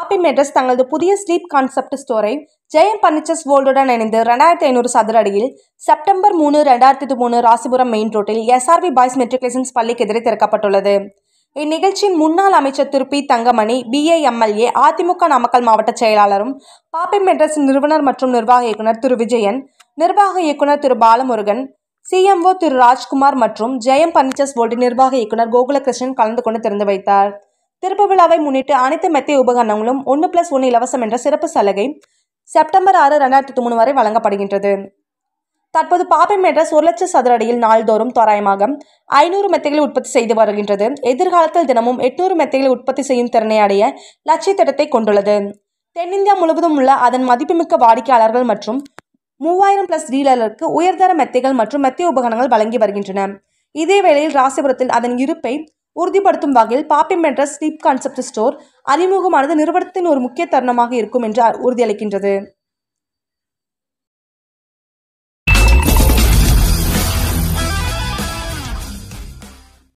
பாப்பி mattress தங்களது புதிய sleep concept ஸ்டோரை ஜெயம் பர்னிச்சர்ஸ் வேர்ல்டுடன் இணைந்து ரெண்டாயிரத்தி ஐநூறு சதுர அடியில் செப்டம்பர் மூணு ரெண்டாயிரத்தி மூணு ராசிபுரம் மெயின் ரோட்டில் எஸ்ஆர்வி பாய்ஸ் மெட்ரிகுலேஷன்ஸ் பள்ளிக்கு எதிரே திறக்கப்பட்டுள்ளது இந்நிகழ்ச்சியின் முன்னாள் அமைச்சர் திரு பி தங்கமணி பிஏஎம்எல்ஏ அதிமுக நாமக்கல் மாவட்ட செயலாளரும் பாப்பி மெட்ரஸின் நிறுவனர் மற்றும் நிர்வாக இயக்குனர் திரு விஜயன் நிர்வாக இயக்குனர் திரு பாலமுருகன் சிஎம்ஓ திரு ராஜ்குமார் மற்றும் ஜெயம் பர்னிச்சர்ஸ் வேர்ல்டு நிர்வாக இயக்குனர் கோகுலகிருஷ்ணன் கலந்து கொண்டு திறந்து வைத்தார் திறப்பு விழாவை முன்னிட்டு அனைத்து மெத்தைய உபகரணங்களும் ஒன்று பிளஸ் ஒன்று இலவசம் என்ற சிறப்பு சலுகை செப்டம்பர் ஆறு ரெண்டாயிரத்தி மூணு வரை வழங்கப்படுகின்றது தற்போது பாப்பை மெட்ரஸ் ஒரு லட்சம் சதுர அடியில் நாள்தோறும் தோராயமாக ஐநூறு மெத்தைகளை உற்பத்தி செய்து வருகின்றது எதிர்காலத்தில் தினமும் எட்நூறு மெத்தைகளை உற்பத்தி செய்யும் திறனை அடைய லட்சிய திட்டத்தை கொண்டுள்ளது தென்னிந்தியா முழுவதும் உள்ள அதன் மதிப்புமிக்க வாடிக்கையாளர்கள் மற்றும் மூவாயிரம் பிளஸ் டீலர்களுக்கு உயர்தர மெத்தைகள் மற்றும் மெத்தை உபகரணங்கள் வழங்கி வருகின்றன இதே வேளையில் ராசிபுரத்தில் அதன் இருப்பை உறுதிப்படுத்தும் வகையில் Poppy mattress sleep concept store அறிமுகமானது நிறுவனத்தின் ஒரு முக்கிய தருணமாக இருக்கும் என்று உறுதியளிக்கின்றது